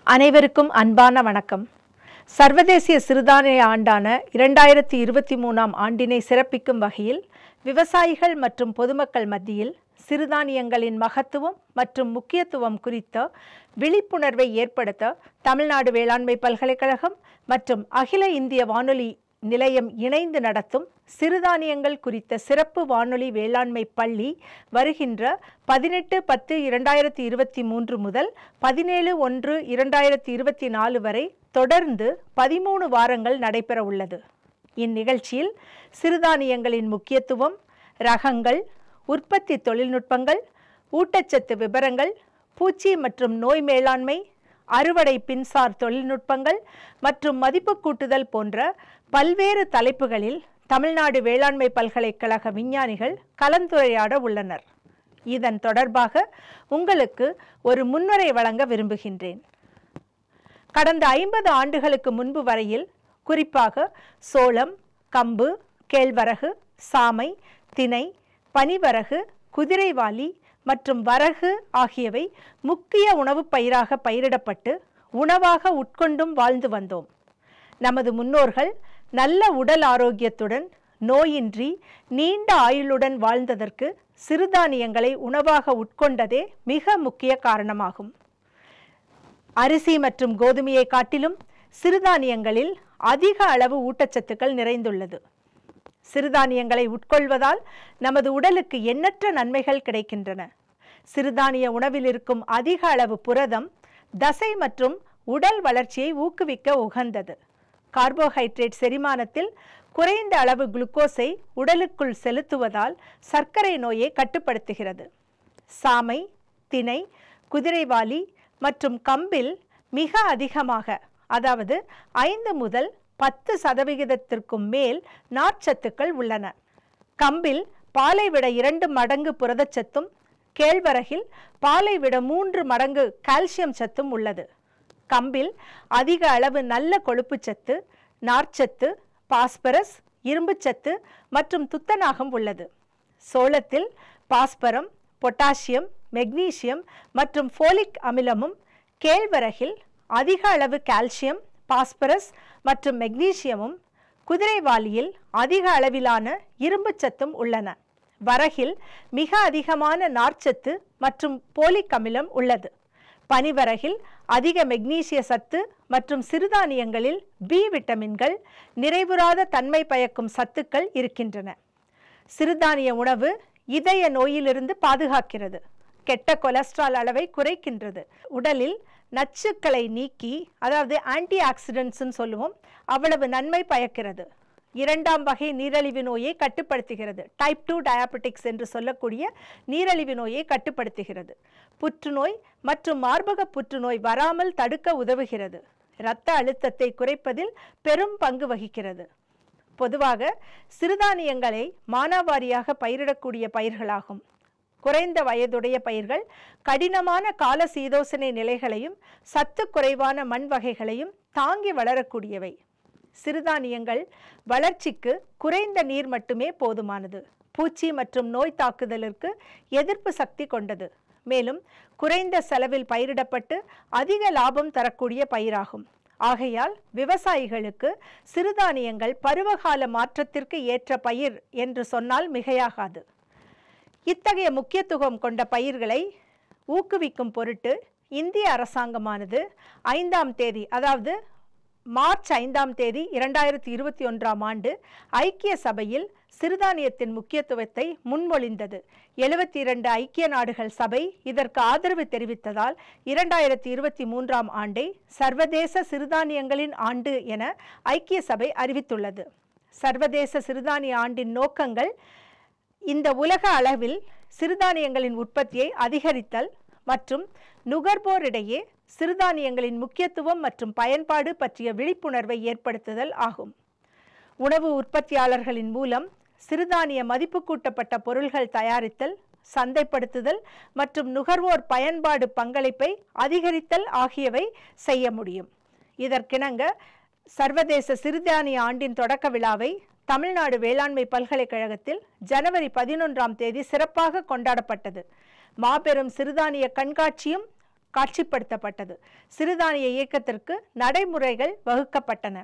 அனைவருக்கும் அன்பான வணக்கம் சர்வதேசிய சிறுதானிய ஆண்டான இரண்டாயிரத்தி இருபத்தி மூணாம் ஆண்டினை சிறப்பிக்கும் வகையில் விவசாயிகள் மற்றும் பொதுமக்கள் மத்தியில் சிறுதானியங்களின் மகத்துவம் மற்றும் முக்கியத்துவம் குறித்த விழிப்புணர்வை ஏற்படுத்த தமிழ்நாடு வேளாண்மை பல்கலைக்கழகம் மற்றும் அகில இந்திய வானொலி நிலையம் இணைந்து நடத்தும் சிறுதானியங்கள் குறித்த சிறப்பு வானொலி வேளாண்மை பள்ளி வருகின்ற பதினெட்டு பத்து இரண்டாயிரத்தி இருபத்தி மூன்று முதல் பதினேழு ஒன்று இரண்டாயிரத்தி இருபத்தி நாலு வரை தொடர்ந்து பதிமூணு வாரங்கள் நடைபெற உள்ளது இந்நிகழ்ச்சியில் சிறுதானியங்களின் முக்கியத்துவம் ரகங்கள் உற்பத்தி தொழில்நுட்பங்கள் ஊட்டச்சத்து விவரங்கள் பூச்சி மற்றும் நோய் மேலாண்மை அறுவடை பின்சார் தொழில்நுட்பங்கள் மற்றும் மதிப்பு கூட்டுதல் போன்ற பல்வேறு தலைப்புகளில் தமிழ்நாடு வேளாண்மை பல்கலைக்கழக விஞ்ஞானிகள் கலந்துரையாட உள்ளனர் இதன் தொடர்பாக உங்களுக்கு ஒரு முன்னுரை வழங்க விரும்புகின்றேன் கடந்த ஐம்பது ஆண்டுகளுக்கு முன்பு வரையில் குறிப்பாக சோளம் கம்பு கேழ்வரகு சாமை தினை பனிவரகு குதிரைவாலி மற்றும் வரகு ஆகியவை முக்கிய உணவுப் பயிராக பயிரிடப்பட்டு உணவாக உட்கொண்டும் வாழ்ந்து வந்தோம் நமது முன்னோர்கள் நல்ல உடல் ஆரோக்கியத்துடன் நோயின்றி நீண்ட ஆயுளுடன் வாழ்ந்ததற்கு சிறுதானியங்களை உணவாக உட்கொண்டதே மிக முக்கிய காரணமாகும் அரிசி மற்றும் கோதுமையை காட்டிலும் சிறுதானியங்களில் அதிக அளவு ஊட்டச்சத்துக்கள் நிறைந்துள்ளது சிறுதானியங்களை உட்கொள்வதால் நமது உடலுக்கு எண்ணற்ற நன்மைகள் கிடைக்கின்றன சிறுதானிய உணவில் இருக்கும் அதிக அளவு புரதம் தசை மற்றும் உடல் வளர்ச்சியை ஊக்குவிக்க உகந்தது கார்போஹைட்ரேட் செரிமானத்தில் குறைந்த அளவு குளுக்கோஸை உடலுக்குள் செலுத்துவதால் சர்க்கரை நோயை கட்டுப்படுத்துகிறது சாமை தினை குதிரைவாலி மற்றும் கம்பில் மிக அதிகமாக அதாவது ஐந்து முதல் பத்து சதவிகிதத்திற்கும் மேல் நார்ச்சத்துக்கள் உள்ளன கம்பில் பாலை விட இரண்டு மடங்கு புரதச்சத்தும் கேழ்வரகில் பாலை விட மூன்று மடங்கு கால்சியம் சத்தும் உள்ளது கம்பில் அதிக அளவு நல்ல கொழுப்புச்சத்து நார்ச்சத்து பாஸ்பரஸ் இரும்புச்சத்து மற்றும் துத்தநாகம் உள்ளது சோளத்தில் பாஸ்பரம் பொட்டாசியம் மெக்னீசியம் மற்றும் ஃபோலிக் அமிலமும் கேழ்வரகில் அதிக அளவு கால்சியம் பாஸ்பரஸ் மற்றும் மெக்னீசியமும் குதிரைவாலியில் அதிக அளவிலான இரும்புச்சத்தும் உள்ளன வரகில் மிக அதிகமான நார்ச்சத்து மற்றும் போலிக் அமிலம் உள்ளது பனிவரகில் அதிக மெக்னீசிய சத்து மற்றும் சிறுதானியங்களில் பி விட்டமின்கள் நிறைவுறாத தன்மை பயக்கும் சத்துக்கள் இருக்கின்றன சிறுதானிய உணவு இதய நோயிலிருந்து பாதுகாக்கிறது கெட்ட கொலஸ்ட்ரால் அளவை குறைக்கின்றது உடலில் நச்சுக்களை நீக்கி அதாவது ஆன்டி ஆக்சிடென்ட்ஸ்னு சொல்லுவோம் அவ்வளவு நன்மை பயக்கிறது இரண்டாம் வகை நீரழிவு நோயை கட்டுப்படுத்துகிறது டைப் டூ டயாபெட்டிக்ஸ் என்று சொல்லக்கூடிய நீரழிவு நோயை கட்டுப்படுத்துகிறது புற்றுநோய் மற்றும் மார்பக புற்றுநோய் வராமல் தடுக்க உதவுகிறது இரத்த அழுத்தத்தை குறைப்பதில் பெரும் பங்கு வகிக்கிறது பொதுவாக சிறுதானியங்களை மானாவாரியாக பயிரிடக்கூடிய பயிர்களாகும் குறைந்த வயதுடைய பயிர்கள் கடினமான கால சீதோசனை நிலைகளையும் சத்து குறைவான மண் வகைகளையும் தாங்கி வளரக்கூடியவை சிறுதானியங்கள் வளர்ச்சிக்கு குறைந்த நீர் மட்டுமே போதுமானது பூச்சி மற்றும் நோய் தாக்குதலுக்கு எதிர்ப்பு சக்தி கொண்டது மேலும் குறைந்த செலவில் பயிரிடப்பட்டு அதிக லாபம் தரக்கூடிய பயிராகும் ஆகையால் விவசாயிகளுக்கு சிறுதானியங்கள் பருவகால மாற்றத்திற்கு ஏற்ற பயிர் என்று சொன்னால் மிகையாகாது இத்தகைய முக்கியத்துவம் கொண்ட பயிர்களை ஊக்குவிக்கும் பொருட்டு இந்திய அரசாங்கமானது ஐந்தாம் தேதி அதாவது மார்ச் ஐந்தாம் தேதி இரண்டாயிரத்தி இருபத்தி ஒன்றாம் ஆண்டு ஐக்கிய சபையில் சிறுதானியத்தின் முக்கியத்துவத்தை முன்மொழிந்தது எழுபத்தி இரண்டு ஐக்கிய நாடுகள் சபை இதற்கு ஆதரவு தெரிவித்ததால் இரண்டாயிரத்தி இருபத்தி மூன்றாம் ஆண்டை சர்வதேச சிறுதானியங்களின் ஆண்டு என ஐக்கிய சபை அறிவித்துள்ளது சர்வதேச சிறுதானிய ஆண்டின் நோக்கங்கள் இந்த உலக அளவில் சிறுதானியங்களின் உற்பத்தியை அதிகரித்தல் மற்றும் நுகர்வோரிடையே சிறுதானியங்களின் முக்கியத்துவம் மற்றும் பயன்பாடு பற்றிய விழிப்புணர்வை ஏற்படுத்துதல் ஆகும் உணவு உற்பத்தியாளர்களின் மூலம் சிறுதானிய மதிப்பு கூட்டப்பட்ட பொருள்கள் தயாரித்தல் சந்தைப்படுத்துதல் மற்றும் நுகர்வோர் பயன்பாடு பங்களிப்பை அதிகரித்தல் ஆகியவை செய்ய முடியும் இதற்கிணங்க சர்வதேச சிறுதானிய ஆண்டின் தொடக்க விழாவை தமிழ்நாடு வேளாண்மை பல்கலைக்கழகத்தில் ஜனவரி பதினொன்றாம் தேதி சிறப்பாக கொண்டாடப்பட்டது மாபெரும் சிறுதானிய கண்காட்சியும் காட்சிப்படுத்தப்பட்டது சிறுதானிய இயக்கத்திற்கு நடைமுறைகள் வகுக்கப்பட்டன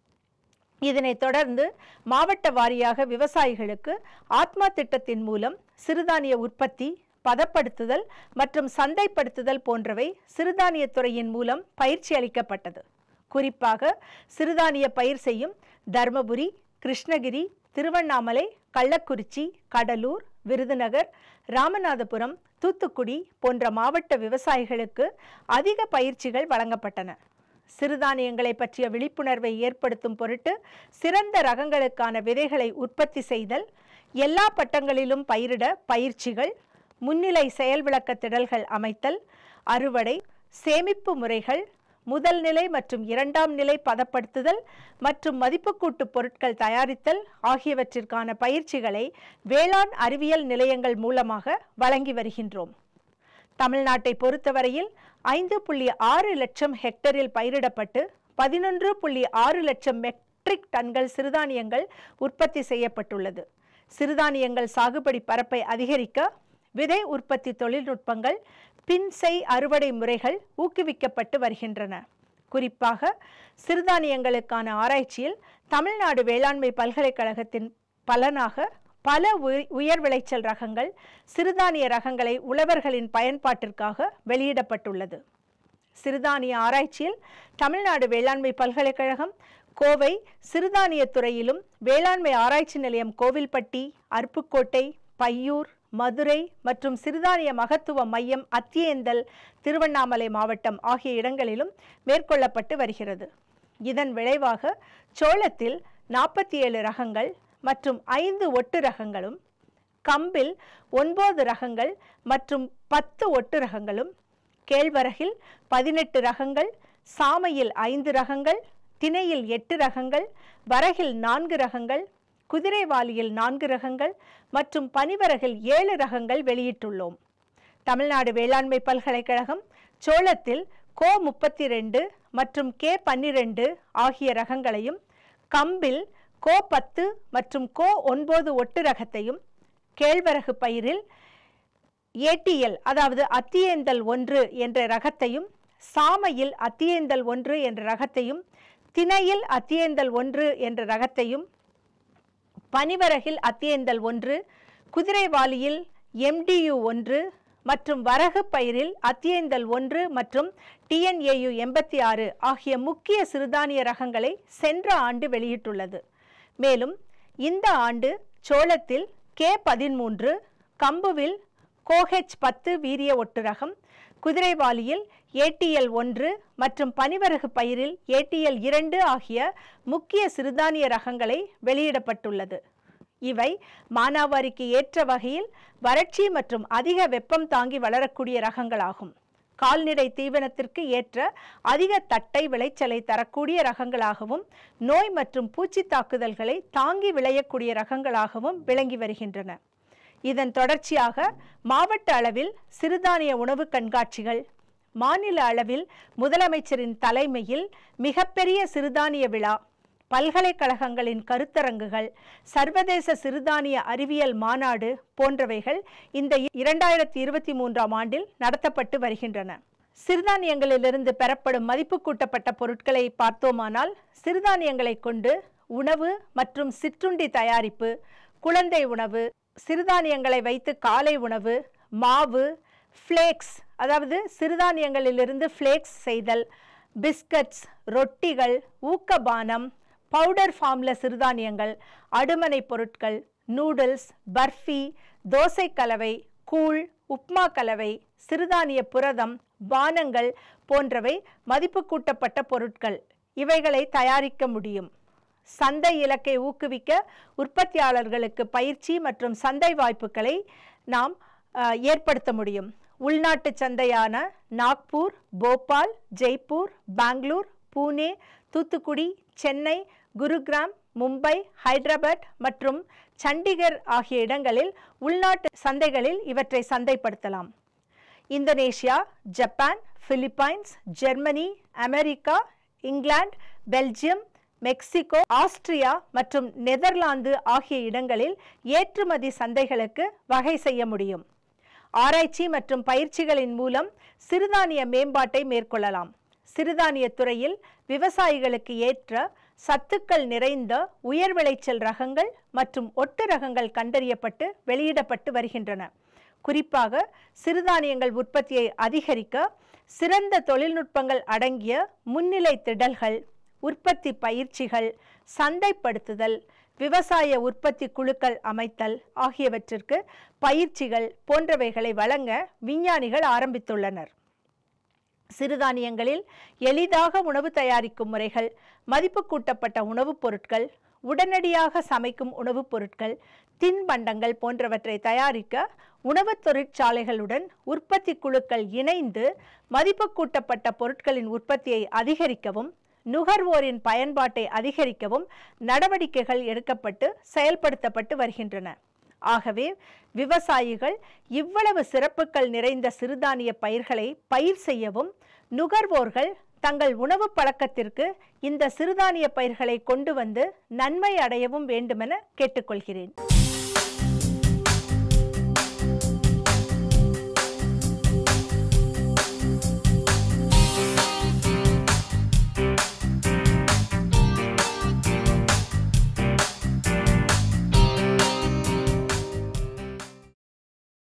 இதனைத் தொடர்ந்து மாவட்ட வாரியாக விவசாயிகளுக்கு ஆத்மா திட்டத்தின் மூலம் சிறுதானிய உற்பத்தி பதப்படுத்துதல் மற்றும் சந்தைப்படுத்துதல் போன்றவை சிறுதானியத் துறையின் மூலம் பயிற்சி அளிக்கப்பட்டது குறிப்பாக சிறுதானிய பயிர் செய்யும் தர்மபுரி கிருஷ்ணகிரி திருவண்ணாமலை கள்ளக்குறிச்சி கடலூர் விருதுநகர் ராமநாதபுரம் தூத்துக்குடி போன்ற மாவட்ட விவசாயிகளுக்கு அதிக பயிற்சிகள் வழங்கப்பட்டன சிறுதானியங்களை பற்றிய விழிப்புணர்வை ஏற்படுத்தும் பொருட்டு சிறந்த ரகங்களுக்கான விதைகளை உற்பத்தி செய்தல் எல்லா பட்டங்களிலும் பயிரிட பயிற்சிகள் முன்னிலை செயல் விளக்க திடல்கள் அமைத்தல் அறுவடை சேமிப்பு முறைகள் முதல் நிலை மற்றும் இரண்டாம் நிலை பதப்படுத்துதல் மற்றும் மதிப்புக்கூட்டு பொருட்கள் தயாரித்தல் ஆகியவற்றிற்கான பயிற்சிகளை வேளாண் அறிவியல் நிலையங்கள் மூலமாக வழங்கி வருகின்றோம் தமிழ்நாட்டை பொறுத்தவரையில் ஐந்து புள்ளி ஆறு லட்சம் ஹெக்டரில் பயிரிடப்பட்டு பதினொன்று புள்ளி ஆறு லட்சம் மெட்ரிக் டன்கள் சிறுதானியங்கள் உற்பத்தி செய்யப்பட்டுள்ளது சிறுதானியங்கள் சாகுபடி பரப்பை அதிகரிக்க விதை உற்பத்தி தொழில்நுட்பங்கள் பின்செய் அறுவடை முறைகள் ஊக்குவிக்கப்பட்டு வருகின்றன குறிப்பாக சிறுதானியங்களுக்கான ஆராய்ச்சியில் தமிழ்நாடு வேளாண்மை பல்கலைக்கழகத்தின் பலனாக பல உய- உயர் விளைச்சல் ரகங்கள் சிறுதானிய ரகங்களை உழவர்களின் பயன்பாட்டிற்காக வெளியிடப்பட்டுள்ளது சிறுதானிய ஆராய்ச்சியில் தமிழ்நாடு வேளாண்மை பல்கலைக்கழகம் கோவை சிறுதானிய துறையிலும் வேளாண்மை ஆராய்ச்சி நிலையம் கோவில்பட்டி அருப்புக்கோட்டை பையூர் மதுரை மற்றும் சிறுதானிய மகத்துவ மையம் அத்தியேந்தல் திருவண்ணாமலை மாவட்டம் ஆகிய இடங்களிலும் மேற்கொள்ளப்பட்டு வருகிறது இதன் விளைவாக சோளத்தில் நாற்பத்தி ஏழு ரகங்கள் மற்றும் ஐந்து ஒட்டு ரகங்களும் கம்பில் ஒன்பது ரகங்கள் மற்றும் பத்து ஒட்டு ரகங்களும் கேழ்வரகில் பதினெட்டு ரகங்கள் சாமையில் ஐந்து ரகங்கள் திணையில் எட்டு ரகங்கள் வரகில் நான்கு ரகங்கள் குதிரைவாலியில் நான்கு ரகங்கள் மற்றும் பனிவரகில் ஏழு ரகங்கள் வெளியிட்டுள்ளோம் தமிழ்நாடு வேளாண்மை பல்கலைக்கழகம் சோளத்தில் கோ முப்பத்தி ரெண்டு மற்றும் கே பன்னிரெண்டு ஆகிய ரகங்களையும் கம்பில் கோ பத்து மற்றும் கோ ஒன்பது ஒட்டு ரகத்தையும் கேழ்வரகு பயிரில் ஏடிஎல் அதாவது அத்தியேந்தல் ஒன்று என்ற ரகத்தையும் சாமையில் அத்தியேந்தல் ஒன்று என்ற ரகத்தையும் திணையில் அத்தியேந்தல் ஒன்று என்ற ரகத்தையும் பனிவரகில் அத்தியேந்தல் ஒன்று குதிரைவாலியில் எம்டியு ஒன்று மற்றும் வரகு பயிரில் அத்தியேந்தல் ஒன்று மற்றும் டிஎன்ஏயு எண்பத்தி ஆறு ஆகிய முக்கிய சிறுதானிய ரகங்களை சென்ற ஆண்டு வெளியிட்டுள்ளது மேலும் இந்த ஆண்டு சோளத்தில் கே பதிமூன்று கம்புவில் கோஹெச் பத்து வீரிய ஒட்டு ரகம் குதிரைவாலியில் ஏடிஎல் ஒன்று மற்றும் பனிவரகு பயிரில் ஏடிஎல் இரண்டு ஆகிய முக்கிய சிறுதானிய ரகங்களை வெளியிடப்பட்டுள்ளது இவை மானாவாரிக்கு ஏற்ற வகையில் வறட்சி மற்றும் அதிக வெப்பம் தாங்கி வளரக்கூடிய ரகங்களாகும் கால்நடை தீவனத்திற்கு ஏற்ற அதிக தட்டை விளைச்சலை தரக்கூடிய ரகங்களாகவும் நோய் மற்றும் பூச்சி தாக்குதல்களை தாங்கி விளையக்கூடிய ரகங்களாகவும் விளங்கி வருகின்றன இதன் தொடர்ச்சியாக மாவட்ட அளவில் சிறுதானிய உணவு கண்காட்சிகள் மாநில அளவில் முதலமைச்சரின் தலைமையில் மிகப்பெரிய சிறுதானிய விழா பல்கலைக்கழகங்களின் கருத்தரங்குகள் சர்வதேச சிறுதானிய அறிவியல் மாநாடு போன்றவைகள் இந்த இரண்டாயிரத்தி இருபத்தி மூன்றாம் ஆண்டில் நடத்தப்பட்டு வருகின்றன சிறுதானியங்களிலிருந்து பெறப்படும் மதிப்பு கூட்டப்பட்ட பொருட்களை பார்த்தோமானால் சிறுதானியங்களை கொண்டு உணவு மற்றும் சிற்றுண்டி தயாரிப்பு குழந்தை உணவு சிறுதானியங்களை வைத்து காலை உணவு மாவு ஃப்ளேக்ஸ் அதாவது சிறுதானியங்களிலிருந்து ஃப்ளேக்ஸ் செய்தல் பிஸ்கட்ஸ் ரொட்டிகள் ஊக்கபானம் பவுடர் ஃபார்மில் சிறுதானியங்கள் அடுமனை பொருட்கள் நூடுல்ஸ் பர்ஃபி தோசை கலவை கூழ் உப்மா கலவை சிறுதானிய புரதம் பானங்கள் போன்றவை மதிப்பு கூட்டப்பட்ட பொருட்கள் இவைகளை தயாரிக்க முடியும் சந்தை இலக்கை ஊக்குவிக்க உற்பத்தியாளர்களுக்கு பயிற்சி மற்றும் சந்தை வாய்ப்புகளை நாம் அஹ், ஏற்படுத்த முடியும் உள்நாட்டு சந்தையான நாக்பூர் போபால் ஜெய்ப்பூர் பெங்களூர் பூனே தூத்துக்குடி சென்னை குருகிராம் மும்பை ஹைதராபாத் மற்றும் சண்டிகர் ஆகிய இடங்களில் உள்நாட்டு சந்தைகளில் இவற்றை சந்தைப்படுத்தலாம் Indonesia Japan Philippines Germany America இங்கிலாந்து பெல்ஜியம் மெக்சிகோ ஆஸ்திரியா மற்றும் நெதர்லாந்து ஆகிய இடங்களில் ஏற்றுமதி சந்தைகளுக்கு வகை செய்ய முடியும் ஆராய்ச்சி மற்றும் பயிற்சிகளின் மூலம் சிறுதானிய மேம்பாட்டை மேற்கொள்ளலாம் சிறுதானிய துறையில் விவசாயிகளுக்கு ஏற்ற சத்துக்கள் நிறைந்த உயர் விளைச்சல் ரகங்கள் மற்றும் ஒட்டு ரகங்கள் கண்டறியப்பட்டு வெளியிடப்பட்டு வருகின்றன குறிப்பாக சிறுதானியங்கள் உற்பத்தியை அதிகரிக்க சிறந்த தொழில்நுட்பங்கள் அடங்கிய முன்னிலை திடல்கள் உற்பத்தி பயிற்சிகள் சந்தைப்படுத்துதல் விவசாய உற்பத்தி குழுக்கள் அமைத்தல் ஆகியவற்றிற்கு பயிற்சிகள் போன்றவைகளை வழங்க விஞ்ஞானிகள் ஆரம்பித்துள்ளனர் சிறுதானியங்களில் எளிதாக உணவு தயாரிக்கும் முறைகள் மதிப்பு கூட்டப்பட்ட உணவுப் பொருட்கள் உடனடியாக சமைக்கும் உணவுப் பொருட்கள் தின்பண்டங்கள் போன்றவற்றை தயாரிக்க உணவுத் தொழிற்சாலைகளுடன் உற்பத்தி குழுக்கள் இணைந்து மதிப்பு கூட்டப்பட்ட பொருட்களின் உற்பத்தியை அதிகரிக்கவும் நுகர்வோரின் பயன்பாட்டை அதிகரிக்கவும் நடவடிக்கைகள் எடுக்கப்பட்டு செயல்படுத்தப்பட்டு வருகின்றன ஆகவே விவசாயிகள் இவ்வளவு சிறப்புகள் நிறைந்த சிறுதானிய பயிர்களை பயிர் செய்யவும் நுகர்வோர்கள் தங்கள் உணவு பழக்கத்திற்கு இந்த சிறுதானிய பயிர்களை கொண்டு வந்து நன்மை அடையவும் வேண்டுமென கேட்டுக்கொள்கிறேன்